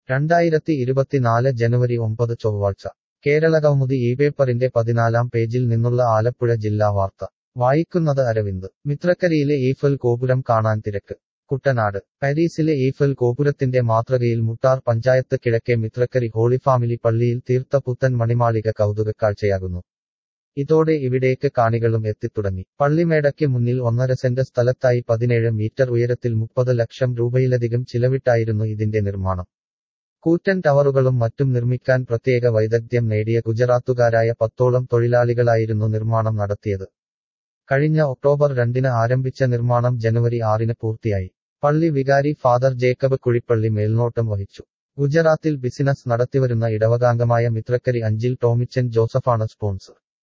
രണ്ടായിരത്തി ഇരുപത്തിനാല് ജനുവരി ഒമ്പത് ചൊവ്വാഴ്ച കേരളകൗമുദി ഈ പേപ്പറിന്റെ പതിനാലാം പേജിൽ നിന്നുള്ള ആലപ്പുഴ ജില്ലാ വാർത്ത വായിക്കുന്നത് അരവിന്ദ് മിത്രക്കരിയിലെ ഈഫൽ ഗോപുരം കാണാൻ തിരക്ക് കുട്ടനാട് പാരീസിലെ ഈഫൽ ഗോപുരത്തിന്റെ മാതൃകയിൽ മുട്ടാർ പഞ്ചായത്ത് കിഴക്കേ മിത്രക്കരി ഹോളി ഫാമിലി പള്ളിയിൽ തീർത്ത പുത്തൻ മണിമാളിക കൗതുകക്കാഴ്ചയാകുന്നു ഇതോടെ ഇവിടേക്ക് കാണികളും എത്തിത്തുടങ്ങി പള്ളിമേടയ്ക്ക് മുന്നിൽ ഒന്നര സെന്റ് സ്ഥലത്തായി പതിനേഴ് മീറ്റർ ഉയരത്തിൽ മുപ്പത് ലക്ഷം രൂപയിലധികം ചിലവിട്ടായിരുന്നു ഇതിന്റെ നിർമ്മാണം കൂറ്റൻ ടവറുകളും മറ്റും നിർമ്മിക്കാൻ പ്രത്യേക വൈദഗ്ധ്യം നേടിയ ഗുജറാത്തുകാരായ പത്തോളം തൊഴിലാളികളായിരുന്നു നിർമ്മാണം നടത്തിയത് കഴിഞ്ഞ ഒക്ടോബർ രണ്ടിന് ആരംഭിച്ച നിർമ്മാണം ജനുവരി ആറിന് പൂർത്തിയായി പള്ളി വികാരി ഫാദർ ജേക്കബ് കുഴിപ്പള്ളി മേൽനോട്ടം വഹിച്ചു ഗുജറാത്തിൽ ബിസിനസ് നടത്തിവരുന്ന ഇടവകാംഗമായ മിത്രക്കരി അഞ്ചിൽ ടോമിച്ചൻ ജോസഫാണ് സ്പോൺസർ